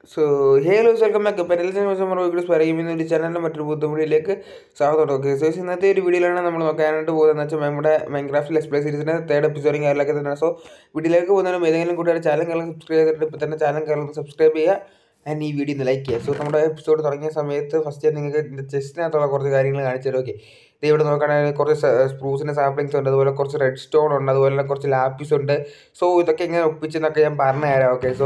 So hey ലോസ് welcome back പെരൽസ് പറയുന്ന ഒരു ചാനലിൻ്റെ മറ്റൊരു ബുദ്ധിമുട്ടിലേക്ക് സ്വാഗതം ഓക്കെ സോ ഇന്നത്തെ ഒരു വീഡിയോയിലാണ് നമ്മൾ നോക്കാനായിട്ട് പോകുന്നത് വെച്ചാൽ നമ്മുടെ മൈൻക്രാഫ്റ്റ് ലെസ് പ്ലേ സീരീസിൻ്റെ തേർഡ് എപ്പിസോഡും കാര്യങ്ങളൊക്കെ തന്നെയാണ് സോ വീഡിയോയിലേക്ക് പോകുന്നതിനും ഏതെങ്കിലും കൂട്ടുകാർ ചാനൽ കേരളം സബ്സ്ക്രൈബ് ചെയ്തിട്ട് ഇപ്പോൾ തന്നെ ചാനൽ കേരളം സബ്സ്ക്രൈബ് ചെയ്യുക ആൻഡ് ഈ വീഡിയോ ഒന്ന് ലൈക്ക് ചെയ്യുക സോ നമ്മുടെ എപ്പിസോഡ് തുടങ്ങിയ സമയത്ത് ഫസ്റ്റ് നിങ്ങൾക്ക് ഇതിൻ്റെ ചെസ്റ്റിനകത്തുള്ള കുറച്ച് കാര്യങ്ങൾ കാണിച്ചു തരും ഓക്കെ ഇത് ഇവിടെ നോക്കുകയാണെങ്കിൽ കുറച്ച് സ്പ്രൂസിൻ്റെ സാപ്ലിങ്സ് ഉണ്ട് അതുപോലെ കുറച്ച് റെഡ് സ്റ്റോൺ ഉണ്ട് അതുപോലെ തന്നെ കുറച്ച് ലാപ്പിസ് ഉണ്ട് സോ ഇതൊക്കെ എങ്ങനെ ഒപ്പിച്ചെന്നൊക്കെ ഞാൻ പറഞ്ഞു തരാം ഓക്കെ സോ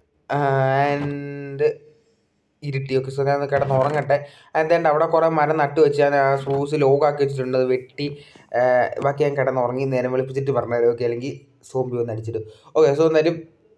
ആൻഡ് ഇരുട്ടി ഓക്കെ സോ ഞാൻ കിടന്ന് ഉറങ്ങട്ടെ ആൻഡ് അവിടെ കുറേ മരം നട്ട് വെച്ച് ഞാൻ സ്പ്രൂസ് ലോഗാക്കി വെച്ചിട്ടുണ്ട് അത് വെട്ടി ആ, ബാക്കി ഞാൻ കിടന്ന് ഉറങ്ങി നേരം വെളുപ്പിച്ചിട്ട് പറഞ്ഞു തരാം ഓക്കെ അല്ലെങ്കിൽ സോംബി വന്ന് അടിച്ചിട്ട് ഓക്കെ സോ എന്തായാലും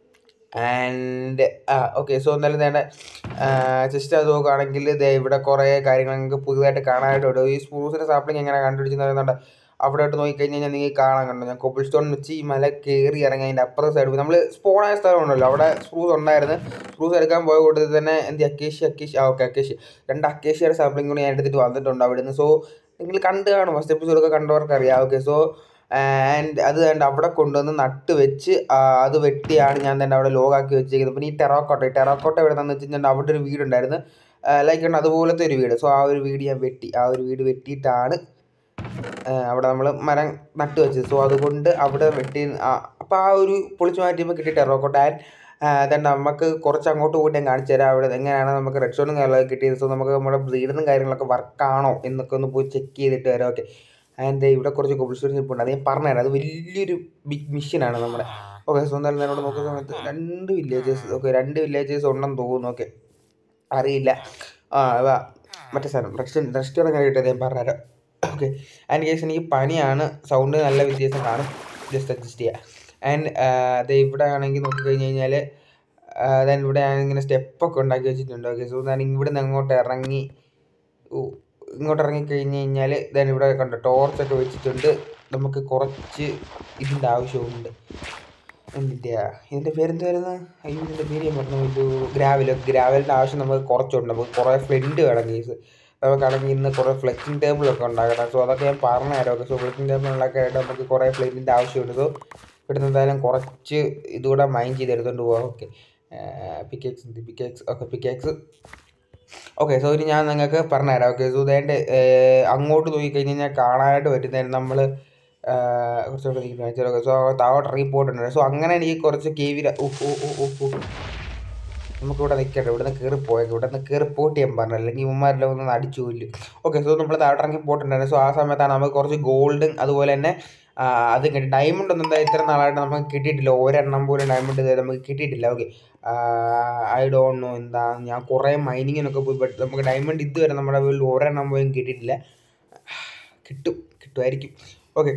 ആൻഡ് ആ ഓക്കെ സോ എന്തായാലും നേരെ ജസ്റ്റ് അത് നോക്കുകയാണെങ്കിൽ ദേ ഇവിടെ കുറേ കാര്യങ്ങൾ നിങ്ങൾക്ക് പുതുതായിട്ട് കാണാനായിട്ടുണ്ട് ഈ സ്പ്രൂസിൻ്റെ സാപ്ലിങ് എങ്ങനെ കണ്ടുപിടിച്ചെന്ന് പറയുന്നുണ്ട് അവിടെ ആയിട്ട് നോക്കിക്കഴിഞ്ഞ് കഴിഞ്ഞാൽ നിങ്ങൾക്ക് കാണാൻ കണ്ടു ഞാൻ കൊബിൾ സ്റ്റോൺ വെച്ച് ഈ മല കയറി ഇറങ്ങി അതിൻ്റെ അപ്പുറത്തെ സൈഡ് നമ്മൾ സ്പോണായ സ്ഥലമുണ്ടല്ലോ അവിടെ സ്പ്രൂസ് ഉണ്ടായിരുന്നു സ്പ്രൂസ് എടുക്കാൻ പോയ കൂട്ടത്തിൽ തന്നെ എന്ത് അക്കേഷ്യ അക്കേഷ്യ ആ ഓക്കെ അക്കേഷ്യ രണ്ട് അക്കേഷ്യയുടെ സാപ്ലിംഗ് കൂടി ഞാൻ എടുത്തിട്ട് വന്നിട്ടുണ്ട് അവിടെ നിന്ന് സോ നിങ്ങൾ കണ്ട് കാണും ഫസ്റ്റ് എപ്പിസോഡൊക്കെ കണ്ടവർക്ക് അറിയാം ഓക്കെ സോ ആൻഡ് അത് കണ്ട് അവിടെ കൊണ്ടുവന്ന് നട്ട് വെച്ച് ആ, അത് വെട്ടിയാണ് ഞാൻ തന്നെ അവിടെ ലോഗാക്കി വെച്ചേക്കുന്നത് പിന്നെ ഈ ടെറോക്കോട്ട ഈ ടെറോക്കോട്ട എവിടെ നിന്ന് വെച്ച് കഴിഞ്ഞാൽ അവിടെ ഒരു വീടുണ്ടായിരുന്നു ലൈക്ക് ഉണ്ട് അതുപോലത്തെ ഒരു വീട് സോ ആ ഒരു വീട് ഞാൻ വെട്ടി ആ ഒരു വീട് വെട്ടിയിട്ടാണ് ആ, അവിടെ നമ്മൾ മരം നട്ട് വെച്ചത് സോ അതുകൊണ്ട് അവിടെ വെട്ടി അപ്പോൾ ആ ഒരു പൊളിച്ചു മാറ്റിയപ്പോൾ കിട്ടിയ ടെറോക്കോട്ട ആൻഡ് then നമുക്ക് കുറച്ച് അങ്ങോട്ട് പോയിട്ട് ഞാൻ കാണിച്ചു തരാം അവിടെ എങ്ങനെയാണ് നമുക്ക് റെഡ് സ്റ്റോണും കാര്യങ്ങളൊക്കെ കിട്ടിയത് സോ നമുക്ക് നമ്മുടെ ബ്രീഡും കാര്യങ്ങളൊക്കെ വർക്കാണോ എന്നൊക്കെ ഒന്ന് പോയി ചെക്ക് ചെയ്തിട്ട് വരാം ഓക്കെ ആൻഡ് ഇവിടെ കുറച്ച് കൊബിൾ സ്റ്റോൺ ഇരിപ്പുണ്ട് അത് ഞാൻ പറഞ്ഞുതരാം അത് വലിയൊരു ബിഗ് മിഷനാണ് നമ്മുടെ ഓക്കെ സോ എന്തായാലും ഞാനോട് നോക്കുന്ന സമയത്ത് രണ്ട് വില്ലേജസ് ഓക്കെ രണ്ട് വില്ലേജസ് ഉണ്ടെന്ന് തോന്നുന്നു ഓക്കെ അറിയില്ല ആ വാ മറ്റേ സാധനം റെസ്റ്റ് റെസ്റ്റോറൻറ്റ് എങ്ങനെ കിട്ടിയത് ഞാൻ പറഞ്ഞുതരാം ഓക്കെ ആൻഡ് കേസ് എനിക്ക് പനിയാണ് സൗണ്ട് നല്ല വ്യത്യാസം കാണും ജസ്റ്റ് അഡ്ജസ്റ്റ് ചെയ്യുക ആൻഡ് അത് ഇവിടെ ആണെങ്കിൽ നോക്കിക്കഴിഞ്ഞ് കഴിഞ്ഞാൽ ദെൻ ഇവിടെ ഞാൻ ഇങ്ങനെ സ്റ്റെപ്പൊക്കെ ഉണ്ടാക്കി വെച്ചിട്ടുണ്ട് ഓക്കെ സോ ഞാൻ ഇവിടെ നിന്ന് അങ്ങോട്ട് ഇറങ്ങി ഓ, ഇങ്ങോട്ട് ഇറങ്ങി കഴിഞ്ഞ് കഴിഞ്ഞാൽ ദെൻ ഇവിടെ കണ്ടോ ടോർച്ചൊക്കെ വെച്ചിട്ടുണ്ട് നമുക്ക് കുറച്ച് ഇതിൻ്റെ ആവശ്യമുണ്ട് എന്തിൻ്റെ ഇതിൻ്റെ പേരെന്ത് വരുന്നത് അയ്യോ ഇതിൻ്റെ പേര് ഞാൻ പറഞ്ഞു ഒരു ഗ്രാവൽ ഗ്രാവലിൻ്റെ ആവശ്യം നമുക്ക് കുറച്ചുണ്ട് നമുക്ക് കുറേ ഫ്ലൻറ്റ് വേണം കേസ് നമുക്കാണെങ്കിൽ ഇന്ന് കുറേ ഫ്ലെക്സിങ് ടേബിളൊക്കെ ഉണ്ടാക്കണം സോ അതൊക്കെ ഞാൻ പറഞ്ഞു തരാം ഓക്കെ സോ ഫ്ലെക്സിങ് ടേബിളിലൊക്കെ ആയിട്ട് നമുക്ക് കുറേ ഫ്ലെൻറ്റിൻ്റെ ആവശ്യമുണ്ട് സോ ഇവിടുന്ന് എന്തായാലും കുറച്ച് ഇതുകൂടെ മൈൻഡ് ചെയ്ത് എടുത്തുകൊണ്ട് പോകാം okay pickaxe pickaxe okay pickaxe okay so ഇനി ഞാൻ നിങ്ങൾക്ക് പറഞ്ഞുതരാം ഓക്കെ സോ ഇതേൻ്റെ അങ്ങോട്ട് നോക്കിക്കഴിഞ്ഞ് കഴിഞ്ഞാൽ കാണാനായിട്ട് പറ്റുന്നതായിരുന്നു നമ്മൾ കുറച്ചുകൂടെ കാണിച്ചാൽ ഓക്കെ സോ താഴോട്ട് ഇറങ്ങി പോയിട്ടുണ്ട് സോ അങ്ങനെ എനിക്ക് കുറച്ച് കേവില ഓ ഓ ഓ ഓ ഓ നമുക്കിവിടെ നിൽക്കട്ടെ ഇവിടെ നിന്ന് കയറി പോയേക്കാം ഇവിടെ നിന്ന് കയറി പോയിട്ട് ഞാൻ പറഞ്ഞു അല്ലെങ്കിൽ ഇവന്മാരെല്ലാം ഒന്ന് അടിച്ചു കൊല്ലും ഓക്കെ സോ നമ്മൾ താഴോട്ട് ഇറങ്ങി പോയിട്ടുണ്ടായിരുന്നു സോ ആ സമയത്താണ് നമുക്ക് കുറച്ച് ഗോൾഡും അതുപോലെ തന്നെ ആ, അത് കിട്ടി ഡയമണ്ട് ഒന്നും എന്താ ഇത്ര നാളായിട്ട് നമുക്ക് കിട്ടിയിട്ടില്ല ഒരെണ്ണം പോലും ഡയമണ്ട് ഇതുവരെ നമുക്ക് കിട്ടിയിട്ടില്ല ഓക്കെ ഐ ഡോണ്ട് നോ എന്താ ഞാൻ കുറേ മൈനിങ്ങിനൊക്കെ പോയി ബട്ട് നമുക്ക് ഡയമണ്ട് ഇതുവരെ നമ്മുടെ വീട്ടിൽ ഒരെണ്ണം പോലും കിട്ടിയിട്ടില്ല കിട്ടും കിട്ടുമായിരിക്കും ഓക്കെ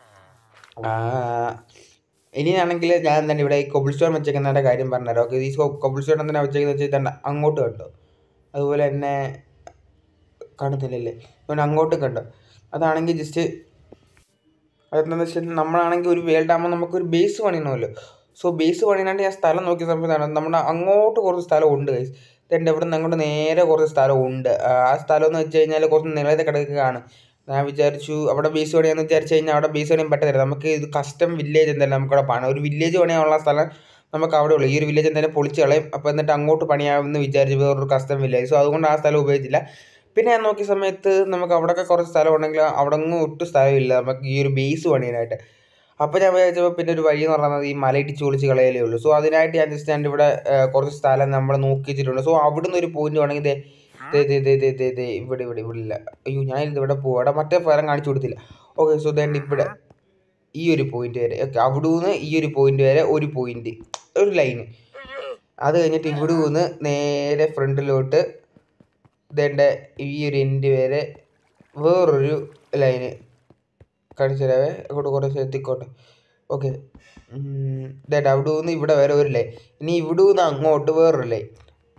ഇനിയാണെങ്കിൽ ഞാൻ തന്നെ ഇവിടെ ഈ കൊബിൾ സ്റ്റോൺ വെച്ചേക്കുന്നതിൻ്റെ കാര്യം പറഞ്ഞുതരാം ഓക്കെ ഈ കൊബിൾ സ്റ്റോൺ എന്തിനാണ് വെച്ചേക്കുന്നത് വെച്ചാൽ തന്നെ അങ്ങോട്ട് കണ്ടോ അതുപോലെ തന്നെ കാണുന്നില്ലല്ലേ അതുകൊണ്ട് അങ്ങോട്ട് കണ്ടോ അതാണെങ്കിൽ ജസ്റ്റ് അതെന്താണെന്ന് വെച്ചാൽ നമ്മളാണെങ്കിൽ ഒരു വേൾഡാകുമ്പോൾ നമുക്കൊരു ബേസ് പണിയണമല്ലോ സോ ബേസ് പണിയാണ്ട് ഞാൻ സ്ഥലം നോക്കിയ സമയത്താണ് നമ്മുടെ അങ്ങോട്ട് കുറച്ച് സ്ഥലം ഉണ്ട് ഗൈസ് എൻ്റെ ഇവിടെ നിന്ന് അങ്ങോട്ട് നേരെ കുറച്ച് സ്ഥലം ഉണ്ട് ആ സ്ഥലം എന്ന് വെച്ച് കഴിഞ്ഞാൽ കുറച്ച് നിലത്തെ കിടക്കുകയാണ് ഞാൻ വിചാരിച്ചു അവിടെ ബേസ് പണിയാന്ന് വിചാരിച്ചു കഴിഞ്ഞാൽ അവിടെ ബേസ് പണിയാൻ പറ്റത്തില്ല നമുക്ക് ഇത് കസ്റ്റം വില്ലേജ് എന്തായാലും നമുക്കവിടെ പണം ഒരു വില്ലേജ് പണിയാനുള്ള സ്ഥലം നമുക്ക് അവിടെ ഉള്ളൂ ഈ ഒരു വില്ലേജ് എന്തായാലും പൊളിച്ച് കളയും അപ്പോൾ എന്നിട്ട് അങ്ങോട്ട് പണിയാമെന്ന് വിചാരിച്ചു വേറൊരു കസ്റ്റം വില്ലേജ് സോ അതുകൊണ്ട് ആ സ്ഥലം ഉപയോഗിച്ചില്ല പിന്നെ ഞാൻ നോക്കിയ സമയത്ത് നമുക്ക് അവിടെയൊക്കെ കുറച്ച് സ്ഥലം ഉണ്ടെങ്കിൽ അവിടെ ഒന്നും ഒട്ടും സ്ഥലമില്ല നമുക്ക് ഈ ഒരു ബേസ് പണിയാനായിട്ട് അപ്പോൾ ഞാൻ വിചാരിച്ചപ്പോൾ പിന്നെ ഒരു വഴി എന്ന് പറയുന്നത് ഈ മലയിടിച്ച് പൊളിച്ച് കളയലേ ഉള്ളൂ സോ അതിനായിട്ട് ഞാൻ ജസ്റ്റ് ഞാൻ ഇവിടെ ആ, കുറച്ച് സ്ഥലം നമ്മൾ നോക്കി വെച്ചിട്ടുണ്ട് സോ അവിടുന്ന് ഒരു പോയിന്റ് വേണമെങ്കിൽ ദേ ദേ ദേ ദേ ദേ ദേ ദേ ഇവിടെ ഇവിടെ ഇവിടെ ഇല്ല അയ്യോ ഞാൻ ഇത് ഇവിടെ പോകും അവിടെ മറ്റേ ഫലം കാണിച്ചു കൊടുത്തില്ല ഓക്കെ സോ ദേ ഇവിടെ ഈ ഒരു പോയിന്റ് വരെ ഓക്കെ അവിടുന്ന് ഈ ഒരു പോയിന്റ് വരെ ഒരു പോയിന്റ് ഒരു ലൈന് അത് കഴിഞ്ഞിട്ട് ഇവിടെ നിന്ന് നേരെ ഫ്രണ്ടിലോട്ട് ഇതേണ്ട ഈ ഒരു എൻഡ് വരെ വേറൊരു ലൈന് കാണിച്ചു തരാവേ അങ്ങോട്ട് കുറച്ച് എത്തിക്കോട്ടെ ഓക്കെ ഇതേണ്ട അവിടെ നിന്ന് ഇവിടെ വരെ ഒരു ലൈൻ ഇനി ഇവിടെ നിന്ന് അങ്ങോട്ട് വേറൊരു ലൈൻ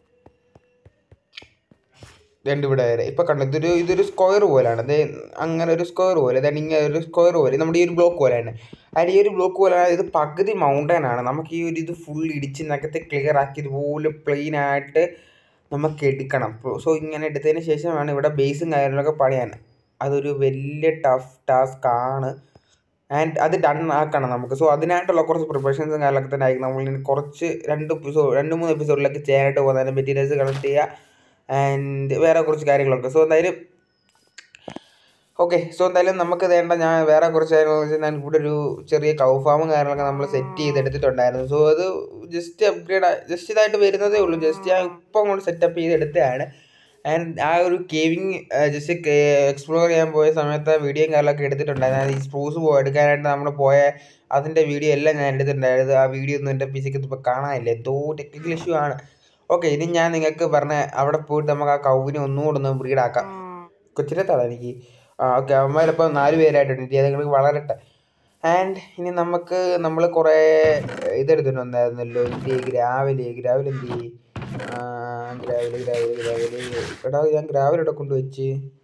രണ്ട് ഇവിടെ വരെ ഇപ്പം കണ്ടോ ഇതൊരു ഇതൊരു സ്ക്വയർ പോലെയാണ് ഇത് അങ്ങനെ ഒരു സ്ക്വയർ പോലെ ഇതാണ് ഇങ്ങനെ ഒരു സ്ക്വയർ പോലെ നമ്മുടെ ഈ ഒരു ബ്ലോക്ക് പോലെയാണ് അതിന് ഈ ഒരു ബ്ലോക്ക് പോലെ ഇത് പകുതി മൗണ്ടൻ ആണ് നമുക്ക് ഈ ഒരു ഇത് ഫുൾ ഇടിച്ച് നഗത്തെ ക്ലിയർ ആക്കി ഇതുപോലെ പ്ലെയിൻ ആയിട്ട് നമുക്ക് എടുക്കണം സോ ഇങ്ങനെ എടുത്തതിന് ശേഷമാണ് ഇവിടെ ബേസും കാര്യങ്ങളൊക്കെ പണിയാൻ അതൊരു വലിയ ടഫ് ടാസ്ക് ആണ് ആൻഡ് അത് ഡൺ ആക്കണം നമുക്ക് സോ അതിനായിട്ടുള്ള കുറച്ച് പ്രിപ്പറേഷൻസും കാര്യങ്ങളൊക്കെ തന്നെ ആയിരിക്കും നമ്മൾ ഇനി കുറച്ച് രണ്ട് എപ്പിസോഡ് രണ്ട് മൂന്ന് എപ്പിസോഡിലൊക്കെ ചെയ്യാനായിട്ട് പോകുന്നതിന് മെറ്റീരിയൽസ് കളക്ട് ചെയ്യുക ആൻഡ് വേറെ കുറച്ച് കാര്യങ്ങളൊക്കെ സോ എന്തായാലും ഓക്കെ സോ എന്തായാലും നമുക്ക് വേണ്ട ഞാൻ വേറെ കുറച്ച് കാര്യങ്ങൾ വെച്ചാൽ ഞാൻ ഇവിടെ ഒരു ചെറിയ കൗ ഫാമും കാര്യങ്ങളൊക്കെ നമ്മൾ സെറ്റ് ചെയ്തെടുത്തിട്ടുണ്ടായിരുന്നു സോ അത് ജസ്റ്റ് അപ്ഗ്രേഡ് ജസ്റ്റ് ഇതായിട്ട് വരുന്നതേ ഉള്ളൂ ജസ്റ്റ് ഞാൻ ഇപ്പം കൊണ്ട് സെറ്റപ്പ് ചെയ്തെടുത്തതാണ് ആൻഡ് ആ ഒരു കേവിങ് ജസ്റ്റ് എക്സ്പ്ലോർ ചെയ്യാൻ പോയ സമയത്ത് വീഡിയോയും കാര്യങ്ങളൊക്കെ എടുത്തിട്ടുണ്ടായിരുന്നു ഈ സ്പ്രൂസ് പോ എടുക്കാനായിട്ട് നമ്മൾ പോയ അതിൻ്റെ വീഡിയോ എല്ലാം ഞാൻ എടുത്തിട്ടുണ്ടായിരുന്നു ആ വീഡിയോ ഒന്നും എൻ്റെ പി സിക്ക് ഇപ്പോൾ കാണാനില്ല എന്തോ ടെക്നിക്കൽ ഇഷ്യൂ ആണ് ഓക്കെ ഇനി ഞാൻ നിങ്ങൾക്ക് പറഞ്ഞ അവിടെ പോയിട്ട് നമുക്ക് ആ കൗവിനെ ഒന്നുകൂടെ ഒന്ന് ബ്രീഡാക്കാം കൊച്ചിരത്താണ് എനിക്ക് ആ ഓക്കെ അവന്മാരിപ്പോൾ നാല് പേരായിട്ടുണ്ട് ഇനി അതുങ്ങൾക്ക് വളരട്ടെ ആൻഡ് ഇനി നമുക്ക് നമ്മൾ കുറേ ഇതെടുത്തിട്ട് വന്നായിരുന്നല്ലോ എന്ത് ഗ്രാവല് ഗ്രാവൽ എന്ത് ഗ്രാവല് ഗ്രാവല് ഗ്രാവല് എടാ ഞാൻ ഗ്രാവൽ ഇവിടെ കൊണ്ടുവച്ച്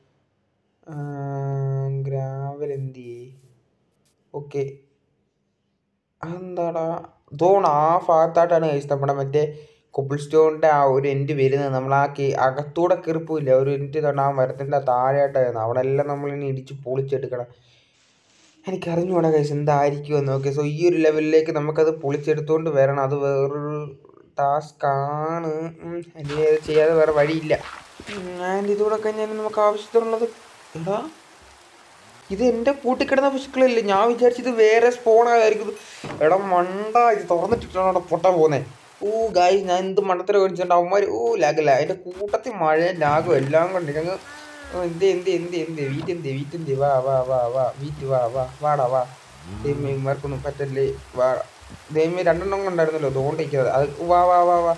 ഗ്രാവൽ എന്ത് ഓക്കെ എന്താടാ തോണ ആ ഭാഗത്തായിട്ടാണ് കഴിച്ചത് നമ്മുടെ മറ്റേ കൊബിൾ സ്റ്റോണിൻ്റെ ആ ഒരു എൻഡ് വരുന്നത് നമ്മൾ ആ കേ അകത്തൂടെ കയറിപ്പോയില്ല ഒരു എൻഡ് തന്നെ ആ മരത്തിൻ്റെ താഴെയായിട്ടായിരുന്നു അവിടെ എല്ലാം നമ്മളിനി ഇടിച്ച് പൊളിച്ചെടുക്കണം എനിക്ക് അറിഞ്ഞുകൂടാ കഴിച്ച് എന്തായിരിക്കുമെന്ന് ഓക്കെ സോ ഈ ഒരു ലെവലിലേക്ക് നമുക്കത് പൊളിച്ചെടുത്തുകൊണ്ട് വരണം അത് വേറൊരു ടാസ്ക് ആണ് ഇനി അത് ചെയ്യാതെ വേറെ വഴിയില്ല ആൻഡ് ഇതുകൂടെ കഴിഞ്ഞാൽ നമുക്ക് ആവശ്യത്തിനുള്ളത് എടാ ഇത് എൻ്റെ കൂട്ടിക്കിടന്ന പശുക്കളല്ലേ ഞാൻ വിചാരിച്ചത് വേറെ സ്പോണായിരിക്കും എടാ മണ്ട ഇത് തുറന്നിട്ടിട്ടാണ് അവിടെ പൊട്ടാൻ പോകുന്നത് ഓ ഗായ് ഞാൻ എന്ത് മണ്ടത്തരം കാണിച്ചിട്ടുണ്ട് അവന്മാർ ഓ ലാഗല്ല അതിൻ്റെ കൂട്ടത്തിൽ മഴ ലാഗും എല്ലാം കൊണ്ട് ഞങ്ങൾ എന്ത് എന്ത് എന്ത് എന്ത് വീറ്റെന്ത് വീറ്റെന്ത് വാ വാ വാ വാ വീറ്റ് വാ വാ വാടാ വാ ദൈവമേ ഇമാർക്കൊന്നും പറ്റല്ലേ വാ ദൈവമേ രണ്ടെണ്ണം കൊണ്ടായിരുന്നല്ലോ തോണ്ടിരിക്കുന്നത് അത് വാ വാ വാ വാ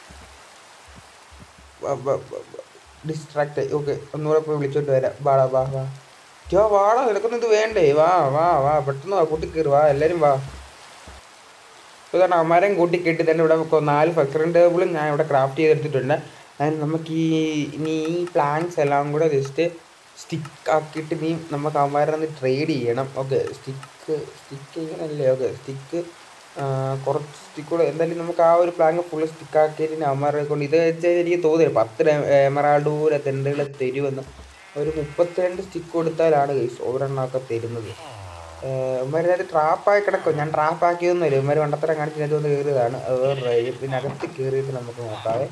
ഡിസ്ട്രാക്ട് ഓക്കെ ഒന്നുകൂടെ പോയി വിളിച്ചോണ്ട് വരാം വാടാ വാ വാ ജോ വാടാ നിനക്കൊന്നും ഇത് വേണ്ടേ വാ വാ വാ പെട്ടെന്ന് വാ കൂട്ടി കയറി വാ എല്ലാവരും വാ ഇതാണ് അമരം കൂട്ടി കെട്ടി തന്നെ ഇവിടെ കൊ- നാല് ഫെക്ടറിൻ്റെ ടേബിളും ഞാൻ ഇവിടെ ക്രാഫ്റ്റ് ചെയ്തെടുത്തിട്ടുണ്ട് അതിന് നമുക്ക് ഈ ഇനി ഈ പ്ലാങ്സ് എല്ലാം കൂടെ ജസ്റ്റ് സ്റ്റിക്ക് ആക്കിയിട്ട് നീ നമുക്ക് അവന്മാരെ ട്രേഡ് ചെയ്യണം ഓക്കെ സ്റ്റിക്ക് സ്റ്റിക്ക് ഇങ്ങനല്ലേ ഓക്കെ സ്റ്റിക്ക് കുറച്ച് സ്റ്റിക്ക് കൂടെ എന്തായാലും നമുക്ക് ആ ഒരു പ്ലാങ് ഫുള്ള് സ്റ്റിക്ക് ആക്കിയിട്ട് അവന്മാരെ കൊണ്ട് ഇത് വെച്ചാൽ എനിക്ക് തോന്നിയത് പത്ത് എമറാൾഡ് പോലെ തെണ്ടുകൾ തരുമെന്ന് ഒരു മുപ്പത്തിരണ്ട് സ്റ്റിക്ക് കൊടുത്താലാണ് ഗൈസ് ഒരെണ്ണമൊക്കെ തരുന്നത് ഇവരത് ട്രാപ്പായി കിടക്കും ഞാൻ ട്രാപ്പാക്കിയൊന്നുമില്ല ഇവർ വണ്ടത്തരം കാണിച്ചിട്ട് വന്ന് കയറിയതാണ് അത് വേറെ കാര്യം. പിന്നെ അകത്ത് കയറിയിട്ട് നമുക്ക് നോക്കാവേ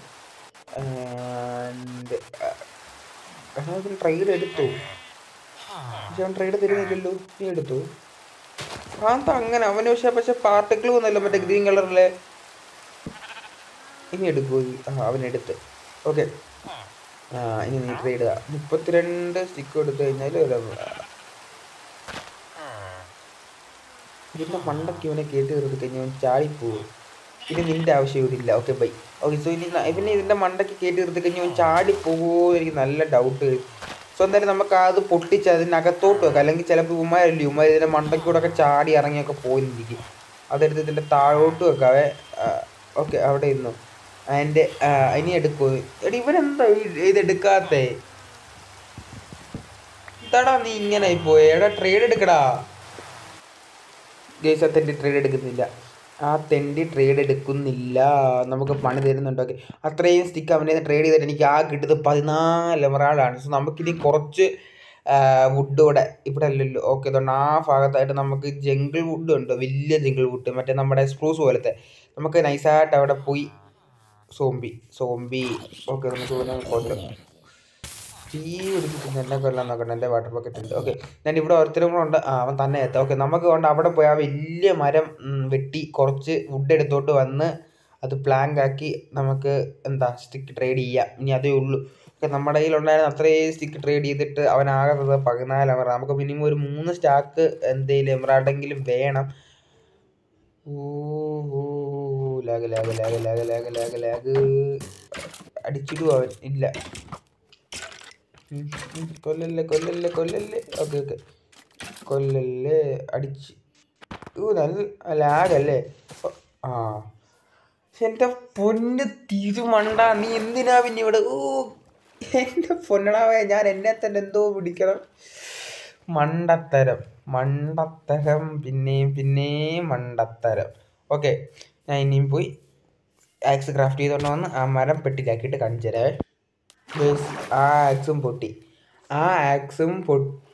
ആൻഡ് എടാ ഇതിന് ട്രേഡ് എടുത്തു പക്ഷെ അവൻ ട്രേഡ് തരുന്നില്ലല്ലോ നീ എടുത്തു കാന്ത അങ്ങനെ അവന് പക്ഷെ പക്ഷെ പാർട്ടിക്കിൾ ഒന്നുമല്ല മറ്റേ ഗ്രീൻ കളറിലെ ഇനി എടുക്കൂ ആ അവൻ എടുത്ത് ഓക്കെ ആ ഇനി നീ ട്രേഡ് ഇടുക മുപ്പത്തിരണ്ട് സ്റ്റിക്ക് എടുത്തു കഴിഞ്ഞാൽ ഒരു ഇതിൻ്റെ മണ്ടയ്ക്ക് ഇവനെ കേട്ട് കയറി കഴിഞ്ഞാൽ അവൻ ചാടിപ്പോവും ഇനി നിൻ്റെ ആവശ്യം ഇവിടെ ഇല്ല ഓക്കെ ബൈ ഓക്കെ സോ ഇനി ന- ഇവനെ ഇതിൻ്റെ മണ്ടയ്ക്ക് കേട്ട് നിർത്തി കഴിഞ്ഞാൽ അവൻ ചാടിപ്പോകുമോ എനിക്ക് നല്ല ഡൗട്ട് സോ എന്തായാലും നമുക്ക് അത് പൊട്ടിച്ച് അതിനകത്തോട്ട് വെക്കാം അല്ലെങ്കിൽ ചിലപ്പോൾ ഉമ്മാരല്ലേ ഉമ്മാർ ഇതിൻ്റെ മണ്ടയ്ക്കൂടെ ഒക്കെ ചാടി ഇറങ്ങിയൊക്കെ പോയിരിക്കും അതെടുത്ത് ഇതിൻ്റെ താഴോട്ട് വെക്കാവേ ഓക്കെ അവിടെ ഇരുന്നു അതിൻ്റെ ഇനി എടുക്കൂ എടി ഇവനെന്താ ഈ- ഇതെടുക്കാത്തേ എന്താടാ നീ ഇങ്ങനെ പോയി എടാ ട്രേഡ് എടുക്കടാ ഗേസ് ആ തെണ്ടി ട്രേഡ് എടുക്കുന്നില്ല ആ തെണ്ടി ട്രേഡ് എടുക്കുന്നില്ല നമുക്ക് പണി തരുന്നുണ്ട് ഓക്കെ അത്രയും സ്റ്റിക്ക് അവൻ്റെ ട്രേഡ് ചെയ്തിട്ട് എനിക്ക് ആ കിട്ടുന്നത് പതിനാല് എമറാളാണ് സോ നമുക്കിനി കുറച്ച് വുഡ് ഇവിടെ ഇവിടെ അല്ലല്ലോ ഓക്കെ അതുകൊണ്ട് ആ ഭാഗത്തായിട്ട് നമുക്ക് ജംഗിൾ വുഡ് ഉണ്ട് വലിയ ജംഗിൾ വുഡ് മറ്റേ നമ്മുടെ സ്പ്രൂസ് പോലത്തെ നമുക്ക് നൈസായിട്ട് അവിടെ പോയി സോംബി സോംബി ഓക്കെ നമുക്ക് ഇവിടെ കൊല്ലം തീ പിടിച്ചിട്ട് എന്നെ കൊല്ലാൻ നോക്കണ്ട എൻ്റെ വാട്ടർ ബക്കറ്റ് ഉണ്ട് ഓക്കെ ഞാൻ ഇവിടെ ഒരുത്തരും കൂടെ ഉണ്ട് ആ അവൻ തന്നെ എത്താം ഓക്കെ നമുക്ക് കൊണ്ട് അവിടെ പോയി ആ വലിയ മരം ഉം, വെട്ടി കുറച്ച് വുഡ് എടുത്തോട്ട് വന്ന് അത് പ്ലാങ്ക് ആക്കി നമുക്ക് എന്താ സ്റ്റിക്ക് ട്രേഡ് ചെയ്യാം ഇനി അതേ ഉള്ളൂ ഓക്കെ നമ്മുടെ കയ്യിലുണ്ടായിരുന്ന അത്രയും സ്റ്റിക്ക് ട്രേഡ് ചെയ്തിട്ട് അവനാകുന്നത് പതിനാല് എമറ നമുക്ക് മിനിമം ഒരു മൂന്ന് സ്റ്റാക്ക് എന്തെങ്കിലും എമറാണ്ടെങ്കിലും വേണം ഓ ഓ lag lag lag lag lag lag lag അടിച്ചിടുവോ അവൻ ഇല്ല ഉം, ഉം, കൊല്ലല്ലേ കൊല്ലല്ലേ കൊല്ലല്ലേ ഓക്കെ ഓക്കെ കൊല്ലല്ലേ അടിച്ച് ഓ നല്ല ലാഗല്ലേ ഓ, ആ ശ്ശെ, എൻ്റെ പൊന്ന് തിരുമണ്ട നീ എന്തിനാ പിന്നെ ഇവിടെ ഓ എൻ്റെ പൊന്നടാവേ ഞാൻ എന്നെ തന്നെ എന്തോ പിടിക്കണം മണ്ടത്തരം മണ്ടത്തരം പിന്നെയും പിന്നെയും മണ്ടത്തരം ഓക്കെ ഞാൻ ഇനിയും പോയി ആക്സ് ക്രാഫ്റ്റ് ചെയ്തുകൊണ്ട് വന്ന് ആ മരം പെട്ടിലാക്കിയിട്ട് കാണിച്ചു തരാവേ ഗൈസ് ആ ആക്സും പൊട്ടി ആ ആക്സും പൊട്ടി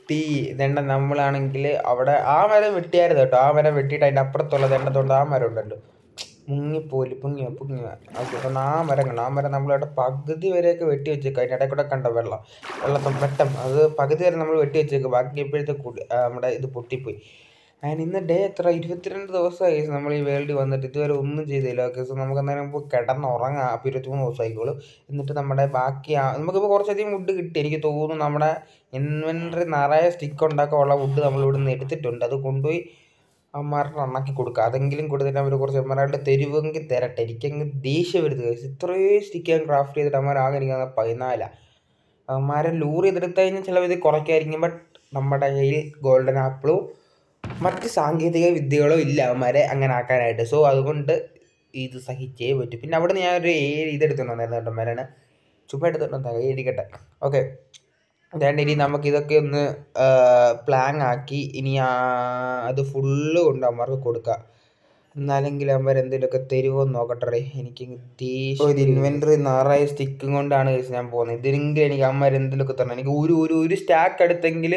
വെട്ടി ഇതെണ്ണ നമ്മളാണെങ്കിൽ അവിടെ ആ മരം വെട്ടിയായിരുന്നു കേട്ടോ ആ മരം വെട്ടിയിട്ട് അതിൻ്റെ അപ്പുറത്തുള്ള എണ്ണത്തോണ്ട് ആ മരം ഉണ്ടല്ലോ മുങ്ങിപ്പോല് പൊങ്ങിയ പൊങ്ങിയ ഓക്കെ അപ്പം ആ മരം കണ്ടു ആ മരം നമ്മളിവിടെ പകുതി വരെയൊക്കെ വെട്ടി വെച്ചേക്കും അതിൻ്റെ ഇടയിൽ കൂടെ കണ്ടോ വെള്ളം വെള്ളത്തും വെട്ടം അത് പകുതി വരെ നമ്മൾ വെട്ടി വെച്ചേക്കും ബാക്കി ഇപ്പോഴത്തെ കൂടി നമ്മുടെ ഇത് പൊട്ടിപ്പോയി ആൻഡ് ഇന്ന് ഡേ എത്ര ഇരുപത്തിരണ്ട് ദിവസമായി നമ്മൾ ഈ വേൾഡിൽ വന്നിട്ട് ഇതുവരെ ഒന്നും ചെയ്തില്ല ഓക്കെ സോ നമുക്ക് അന്നേരം ഇപ്പോൾ കിടന്നുറങ്ങാം അപ്പോൾ ഇരുപത്തിമൂന്ന് ദിവസമായിക്കോളും എന്നിട്ട് നമ്മുടെ ബാക്കി ആ- നമുക്കിപ്പോൾ കുറച്ചധികം വുഡ് കിട്ടി എനിക്ക് തോന്നുന്നു നമ്മുടെ ഇൻവെൻറ്ററി നിറയെ സ്റ്റിക്ക് ഉണ്ടാക്കാനുള്ള വുഡ് നമ്മൾ ഇവിടെ നിന്ന് എടുത്തിട്ടുണ്ട് അത് കൊണ്ടുപോയി അമ്മമാരുടെ എണ്ണാക്കി കൊടുക്കുക അതെങ്കിലും കൊടുത്തിട്ട് അവർ കുറച്ച് അമ്മമാരുടെ തെരുവെങ്കിൽ തരട്ടെ എനിക്കങ്ങ് ദേഷ്യം വരുന്നത് guys. ഇത്രയും സ്റ്റിക്ക് ഞാൻ ക്രാഫ്റ്റ് ചെയ്തിട്ട് അമ്മമാരാകെ എനിക്ക് തന്നെ പതിനാലാണ് അവന്മാരെ ലൂർ ചെയ്തെടുത്ത് കഴിഞ്ഞാൽ ചിലവ് ഇത് കുറയ്ക്കായിരിക്കും ബട്ട് നമ്മുടെ കയ്യിൽ ഗോൾഡൻ ആപ്പിളും മറ്റ് സാങ്കേതിക വിദ്യകളോ ഇല്ല അവന്മാരെ അങ്ങനെ ആക്കാനായിട്ട് സോ അതുകൊണ്ട് ഇത് സഹിച്ചേ പറ്റൂ പിന്നെ അവിടെ നിന്ന് ഞാൻ ഒരു ഏഴ് ഇതെടുത്തോണ്ട് വന്നായിരുന്നു കേട്ടോ മരാണ് ചുമ്മാ എടുത്തോണ്ട് വന്നാ എഴുതിക്കട്ടെ ഓക്കെ അതുകൊണ്ട് ഇനി നമുക്കിതൊക്കെ ഒന്ന് പ്ലാൻ ആക്കി ഇനി ആ അത് ഫുള്ള് കൊണ്ട് അവന്മാർക്ക് കൊടുക്കാം എന്നാലെങ്കിൽ അവന്മാർ എന്തെങ്കിലുമൊക്കെ തരുമോ എന്ന് നോക്കട്ടെ എനിക്ക് ദേഷ്യം ഒരു ഇൻവെൻറ്ററി നാറായ സ്റ്റിക്കും കൊണ്ടാണ് guys ഞാൻ പോകുന്നത് ഇതിനെങ്കിലും എനിക്ക് അവന്മാർ എന്തെങ്കിലുമൊക്കെ തരണം എനിക്ക് ഒരു ഒരു ഒരു സ്റ്റാക്ക് എടുത്തെങ്കിൽ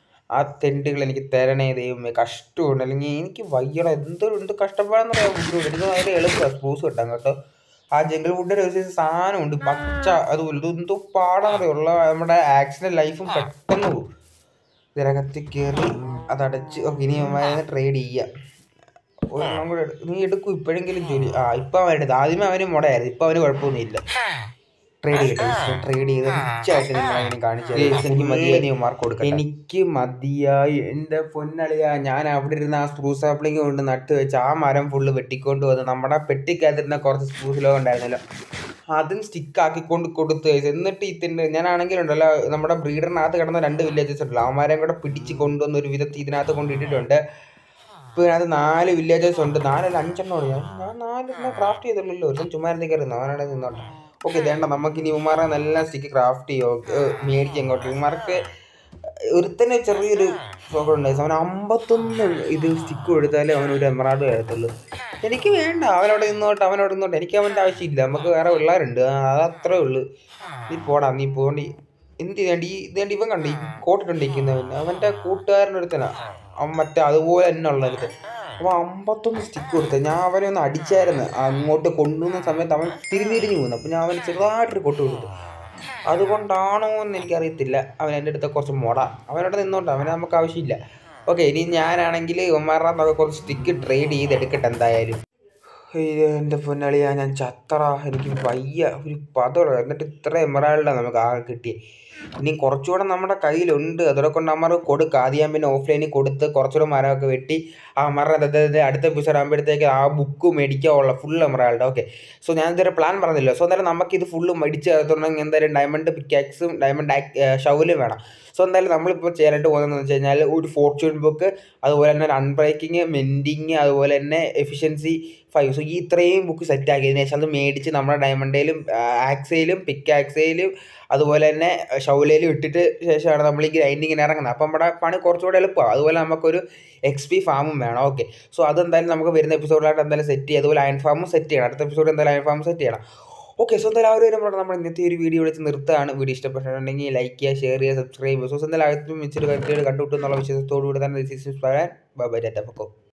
ആ തെണ്ടുകൾ എനിക്ക് തരണേ ദൈവമേ കഷ്ടമുണ്ട് അല്ലെങ്കിൽ എനിക്ക് വയ്യട എന്തോ എന്ത് കഷ്ടപ്പാടെന്ന് പറയാം വുഡ് എനിക്ക് അതിൽ എളുപ്പമാണ് സ്പൂസ് കിട്ടാൻ കേട്ടോ ആ ജംഗിൾ വുഡിൻ്റെ ഒരു സൈസ് സാധനമുണ്ട് പച്ച അതുപോലെ ഇത് എന്തോ പാടാന്നറിയുള്ള നമ്മുടെ ആക്സിഡൻറ്റ് ലൈഫും പെട്ടെന്ന് പോകും ഇതിനകത്ത് കയറി അതടച്ച് ഓക്കെ ഇനി അവന്മാരെ ട്രേഡ് ചെയ്യാം ഒരെണ്ണം കൂടെ എടു- നീ എടുക്കും ഇപ്പോഴെങ്കിലും ജോലി ആ ഇപ്പം അവൻ എടുത്ത് ആദ്യമേ അവന് മുടയായിരുന്നു ഇപ്പം അവന് കുഴപ്പമൊന്നുമില്ല ട്രേഡ് ചെയ്യട്ടെ ട്രേഡ് ചെയ്ത് റിച്ചായിട്ട് നിങ്ങളെ കാണിച്ചു എനിക്ക് മതിയായി മാർക്ക് കൊടുക്കാം എനിക്ക് മതിയായി എൻ്റെ പൊന്നളിയാ ഞാൻ അവിടെ ഇരുന്ന് ആ സ്പ്രൂസ് സാപ്ലിങ് കൊണ്ട് നട്ട് വെച്ച് ആ മരം ഫുള്ള് വെട്ടിക്കൊണ്ട് വന്ന് നമ്മുടെ പെട്ടിക്കകത്തിരുന്ന കുറച്ച് സ്പ്രൂസിലോ ഉണ്ടായിരുന്നല്ലോ അതും സ്റ്റിക്ക് ആക്കിക്കൊണ്ട് കൊടുത്തു കഴിച്ചു എന്നിട്ട് ഇതിൻ്റെ ഞാനാണെങ്കിലുണ്ടല്ലോ നമ്മുടെ ബ്രീഡറിനകത്ത് കിടന്ന രണ്ട് വില്ലേജസ് ഉണ്ടല്ലോ അവന്മാരെയും കൂടെ പിടിച്ച് കൊണ്ടുവന്ന് ഒരു വിധത്തിൽ ഇതിനകത്ത് കൊണ്ടിട്ടിട്ടുണ്ട് ഇപ്പോൾ ഇതിനകത്ത് നാല് വില്ലേജസ് ഉണ്ട് നാലല്ല അഞ്ചെണ്ണം ഉണ്ട് ഞാൻ ഞാൻ നാലെണ്ണം ക്രാഫ്റ്റ് ചെയ്തുള്ളൂ ഒരു ചുമ്മാ ഇരുന്ന് കയറുന്നു അവനാണ് നിന്നോട്ടെ ഓക്കെ വേണ്ട നമുക്ക് ഇനി ഉമാറെ നല്ല സ്റ്റിക്ക് ക്രാഫ്റ്റ് ചെയ്യോ മേടിച്ച് അങ്ങോട്ട് ഉമാർക്ക് ഒരുത്തന്നെ ചെറിയൊരു സുഖം ഉണ്ടായി അവൻ അമ്പത്തൊന്ന് ഇത് സ്റ്റിക്ക് കൊടുത്താലേ അവനൊരു എമറാഡ് വരത്തുള്ളൂ എനിക്ക് വേണ്ട അവനവിടെ നിന്നോട്ടെ അവനവിടെ നിന്നോട്ടെ എനിക്ക് അവൻ്റെ ആവശ്യമില്ല നമുക്ക് വേറെ പിള്ളേരുണ്ട് ആ, അതത്രേ ഉള്ളൂ നീ പോടാ നീ പോണ്ടി എന്ത് വേണ്ട ഈ ഇതേണ്ട ഇവൻ കണ്ട് ഈ കോട്ടിട്ടുണ്ടിരിക്കുന്നവൻ അവൻ്റെ കൂട്ടുകാരനൊരുത്തനാ അവൻ മറ്റേ അതുപോലെ തന്നെ ഉള്ളൊരുത്തൻ അപ്പോൾ അമ്പത്തൊന്ന് സ്റ്റിക്ക് കൊടുത്തത് ഞാൻ അവനെ ഒന്ന് അടിച്ചായിരുന്നു അങ്ങോട്ട് കൊണ്ടുവന്ന സമയത്ത് അവൻ തിരിഞ്ഞിരിഞ്ഞു പോകുന്നു അപ്പോൾ ഞാൻ അവന് ചെറുതായിട്ടൊരു കൊട്ട് കൊടുത്തു അതുകൊണ്ടാണോ എന്ന് എനിക്കറിയത്തില്ല അവൻ എൻ്റെ അടുത്ത് കുറച്ച് മുട അവനോട് നിന്നോട്ടെ അവനെ നമുക്ക് ആവശ്യമില്ല ഓക്കെ ഇനി ഞാനാണെങ്കിൽ ഇവന്മാരുടെ നമുക്ക് കുറച്ച് സ്റ്റിക്ക് ട്രേഡ് ചെയ്ത് എടുക്കട്ടെ എന്തായാലും ഇത് എൻ്റെ പൊന്നളിയാ ഞാൻ ചത്തറ എനിക്ക് വയ്യ ഒരു പദം എന്നിട്ട് ഇത്ര എമറാൾഡാണ് നമുക്ക് ആകെ കിട്ടിയത് ഇനി കുറച്ചുകൂടെ നമ്മുടെ കയ്യിലുണ്ട് അതോടെ കൊണ്ട് അമ്മ കൊടുക്കുക ആദ്യം ഞാൻ പിന്നെ ഓഫ്ലൈനിൽ കൊടുത്ത് കുറച്ചുകൂടെ മരമൊക്കെ വെട്ടി ആ മരം അതായത് അടുത്ത എപ്പിസോഡ് ആകുമ്പോഴത്തേക്ക് ആ ബുക്ക് മേടിക്കാനുള്ള ഫുൾ എമറാൾഡ് ഓക്കെ സോ ഞാൻ ഇതുവരെ പ്ലാൻ പറഞ്ഞില്ല സോ എന്തായാലും നമുക്കിത് ഫുള്ള് മേടിച്ച് അതുണ്ടെങ്കിൽ എന്തായാലും ഡയമണ്ട് പിക്കാക്സും ഡയമണ്ട് ഷൗലും വേണം സോ എന്തായാലും നമ്മളിപ്പോൾ ചെയ്യാനായിട്ട് പോകുന്നതെന്ന് വെച്ച് കഴിഞ്ഞാൽ ഒരു ഫോർച്യൂൺ ബുക്ക് അതുപോലെ തന്നെ അൺബ്രേക്കിങ് മെൻഡിങ് അതുപോലെ തന്നെ എഫിഷ്യൻസി ഫൈവ് സോ ഈ ഇത്രയും ബുക്ക് സെറ്റ് ആക്കിയതിന് ശേഷം അത് മേടിച്ച് നമ്മുടെ ഡയമണ്ടയിലും ആക്സയിലും പിക്ക് ആക്സയിലും അതുപോലെ തന്നെ ഷൗലയിലും ഇട്ടിട്ട് ശേഷമാണ് നമ്മൾ ഈ ഗ്രൈൻഡിങ്ങിന് ഇറങ്ങുന്നത് അപ്പം നമ്മുടെ പണി കുറച്ചുകൂടെ എളുപ്പമാണ് അതുപോലെ നമുക്കൊരു എക്സ് പി ഫാമും വേണം ഓക്കെ സോ അതെന്തായാലും നമുക്ക് വരുന്ന എപ്പിസോഡിലായിട്ട് എന്തായാലും സെറ്റ് ചെയ്യും അതുപോലെ അയൺ ഫാമും സെറ്റ് ചെയ്യണം അടുത്ത എപ്പിസോഡ് എന്തായാലും അയൺ ഫാമും സെറ്റ് ചെയ്യണം ഓക്കെ സോ എന്തായാലും ആ ഒരു വരുമ്പോൾ നമ്മൾ ഇന്നത്തെ ഒരു വീഡിയോ വിളിച്ച് നിർത്തുകയാണ് വീഡിയോ ഇഷ്ടപ്പെട്ടിട്ടുണ്ടെങ്കിൽ ലൈക്ക് ചെയ്യുക ഷെയർ ചെയ്യുക സബ്സ്ക്രൈബ് ചെയ്യുക സോ എന്തായാലും അകത്തും വെച്ചൊരു കാര്യത്തിൽ കണ്ടുകിട്ടുന്നുള്ള വിശ്വാസത്തോടു കൂടി തന്നെ ദിസ് ഇസ് ബൈ ബൈ ടാറ്റ പൊക്കോ